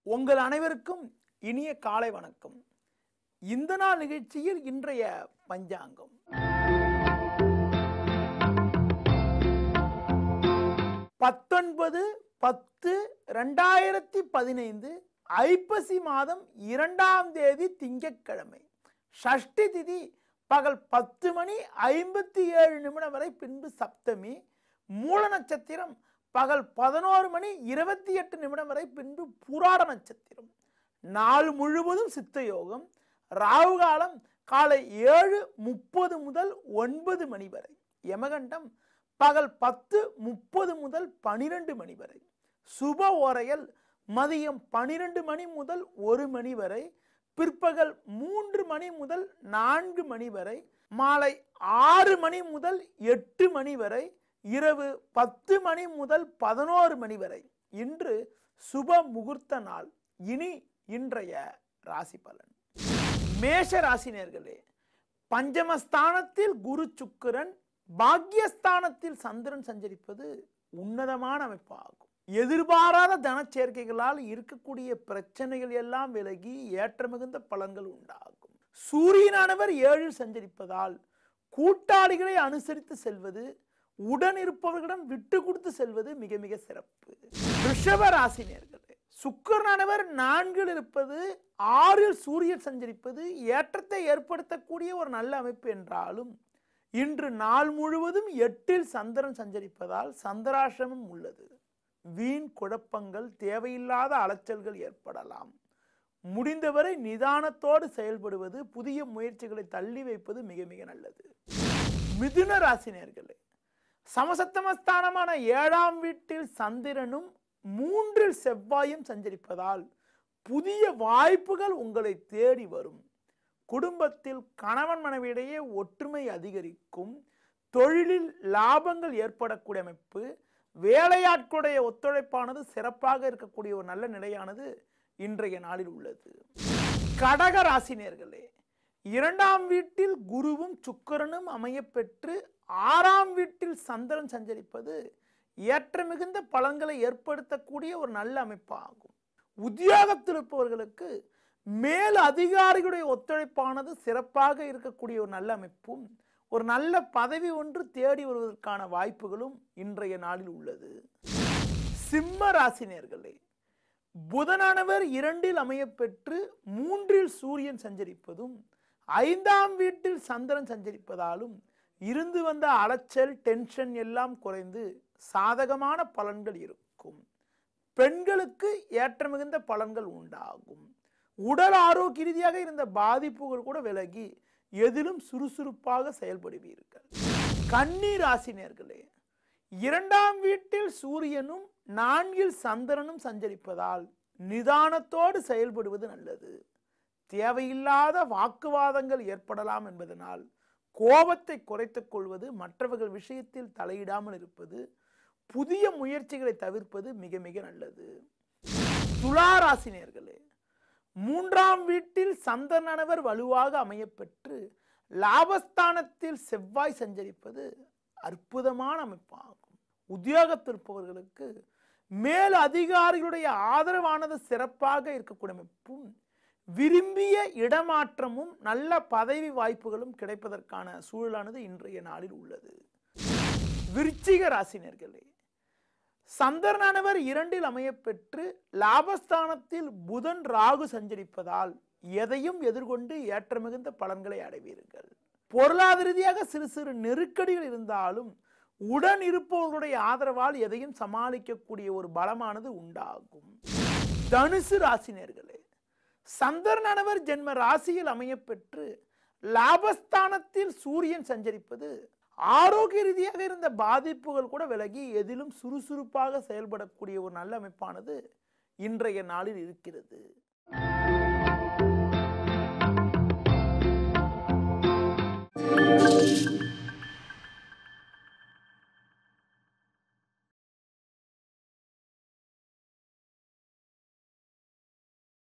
உங்கள் அனைவருக்கும் இனிய காலை வணக்கம் இந்த நாள் நிகழ்ச்சியில் இன்றைய பஞ்சாங்கம் பத்தொன்பது பத்து ரெண்டாயிரத்தி பதினைந்து ஐப்பசி மாதம் இரண்டாம் தேதி திங்கட்கிழமை ஷஷ்டி திதி பகல் பத்து மணி ஐம்பத்தி ஏழு நிமிடம் வரை பின்பு சப்தமி மூல நட்சத்திரம் பகல் பதினோரு மணி இருபத்தி எட்டு நிமிடம் வரை பின்பு புராட நட்சத்திரம் நாள் முழுவதும் சித்த யோகம் ராகு காலம் காலை ஏழு முப்பது முதல் ஒன்பது மணி வரை யமகண்டம் பகல் பத்து முப்பது முதல் பனிரெண்டு மணி வரை சுப ஓரையல் மதியம் பனிரெண்டு மணி முதல் ஒரு மணி வரை பிற்பகல் மூன்று மணி முதல் நான்கு மணி வரை மாலை ஆறு மணி முதல் எட்டு மணி வரை இரவு பத்து மணி முதல் பதினோரு மணி வரை இன்று சுப முகூர்த்த நாள் இனி இன்றைய ராசி பலன் மேஷ ராசினியர்களே பஞ்சமஸ்தானத்தில் குரு சுக்கிரன் பாக்யஸ்தானத்தில் சந்திரன் சஞ்சரிப்பது உன்னதமான அமைப்பாகும் எதிர்பாராத தனச்சேர்க்கைகளால் இருக்கக்கூடிய பிரச்சனைகள் எல்லாம் விலகி ஏற்ற மிகுந்த பலன்கள் உண்டாகும் சூரியனானவர் ஏழில் சஞ்சரிப்பதால் கூட்டாளிகளை அனுசரித்து செல்வது உடன் இருப்பவர்களிடம் விட்டு கொடுத்து செல்வது மிக மிக சிறப்பு ரிஷப ராசினியர்களே சுக்கரனானவர் நான்கில் இருப்பது ஆறில் சூரியன் சஞ்சரிப்பது ஏற்றத்தை ஏற்படுத்தக்கூடிய ஒரு நல்ல அமைப்பு என்றாலும் இன்று நாள் முழுவதும் எட்டில் சந்திரன் சஞ்சரிப்பதால் சந்திராசிரமம் உள்ளது வீண் குழப்பங்கள் தேவையில்லாத அலைச்சல்கள் ஏற்படலாம் முடிந்தவரை நிதானத்தோடு செயல்படுவது புதிய முயற்சிகளை தள்ளி வைப்பது மிக மிக நல்லது மிதுன ராசினியர்களே சமசத்தமஸ்தானமான ஏழாம் வீட்டில் சந்திரனும் மூன்றில் செவ்வாயும் சஞ்சரிப்பதால் புதிய வாய்ப்புகள் உங்களை தேடி வரும் குடும்பத்தில் கணவன் மனைவியிடையே ஒற்றுமை அதிகரிக்கும் தொழிலில் லாபங்கள் ஏற்படக்கூடிய அமைப்பு வேலையாட்களுடைய ஒத்துழைப்பானது சிறப்பாக இருக்கக்கூடிய ஒரு நல்ல நிலையானது இன்றைய நாளில் உள்ளது கடக ராசினியர்களே இரண்டாம் வீட்டில் குருவும் சுக்கரனும் அமையப்பெற்று ஆறாம் வீட்டில் சந்திரன் சஞ்சரிப்பது ஏற்ற மிகுந்த பலன்களை ஏற்படுத்தக்கூடிய ஒரு நல்ல அமைப்பாகும் உத்தியோகத்தில் இருப்பவர்களுக்கு மேல் அதிகாரிகளுடைய ஒத்துழைப்பானது சிறப்பாக இருக்கக்கூடிய ஒரு நல்ல அமைப்பும் ஒரு நல்ல பதவி ஒன்று தேடி வருவதற்கான வாய்ப்புகளும் இன்றைய நாளில் உள்ளது சிம்ம ராசினியர்களே புதனானவர் இரண்டில் அமையப்பெற்று மூன்றில் சூரியன் சஞ்சரிப்பதும் ஐந்தாம் வீட்டில் சந்திரன் சஞ்சரிப்பதாலும் இருந்து வந்த அலைச்சல் டென்ஷன் எல்லாம் குறைந்து சாதகமான பலன்கள் இருக்கும் பெண்களுக்கு ஏற்ற மிகுந்த பலன்கள் உண்டாகும் உடல் ஆரோக்கிய ரீதியாக இருந்த பாதிப்புகள் கூட விலகி எதிலும் சுறுசுறுப்பாக செயல்படுவீர்கள் கன்னி ராசினியர்களே இரண்டாம் வீட்டில் சூரியனும் நான்கில் சந்திரனும் சஞ்சரிப்பதால் நிதானத்தோடு செயல்படுவது நல்லது தேவையில்லாத வாக்குவாதங்கள் ஏற்படலாம் என்பதனால் கோபத்தை குறைத்துக் கொள்வது மற்றவர்கள் விஷயத்தில் தலையிடாமல் இருப்பது புதிய முயற்சிகளை தவிர்ப்பது மிக மிக நல்லது துளாராசினியர்களே மூன்றாம் வீட்டில் சந்தனவர் வலுவாக அமையப்பெற்று லாபஸ்தானத்தில் செவ்வாய் சஞ்சரிப்பது அற்புதமான அமைப்பாகும் உத்தியோகத்தில் இருப்பவர்களுக்கு மேல் அதிகாரிகளுடைய ஆதரவானது சிறப்பாக இருக்கக்கூடிய அமைப்பும் விரும்பிய இடமாற்றமும் நல்ல பதவி வாய்ப்புகளும் கிடைப்பதற்கான சூழலானது இன்றைய நாளில் உள்ளது விருச்சிக ராசினியர்களே சந்திரனானவர் இரண்டில் அமையப்பெற்று லாபஸ்தானத்தில் புதன் ராகு சஞ்சரிப்பதால் எதையும் எதிர்கொண்டு ஏற்ற மிகுந்த பலன்களை அடைவீர்கள் பொருளாதார ரீதியாக சிறு சிறு நெருக்கடிகள் இருந்தாலும் உடன் இருப்பவர்களுடைய ஆதரவால் எதையும் சமாளிக்கக்கூடிய ஒரு பலமானது உண்டாகும் தனுசு ராசினியர்களே சந்திரனானவர் ஜென்ம ராசியில் அமையப்பெற்று லாபஸ்தானத்தில் சூரியன் சஞ்சரிப்பது ஆரோக்கிய ரீதியாக இருந்த பாதிப்புகள் கூட விலகி எதிலும் சுறுசுறுப்பாக செயல்படக்கூடிய ஒரு நல்ல அமைப்பானது இன்றைய நாளில் இருக்கிறது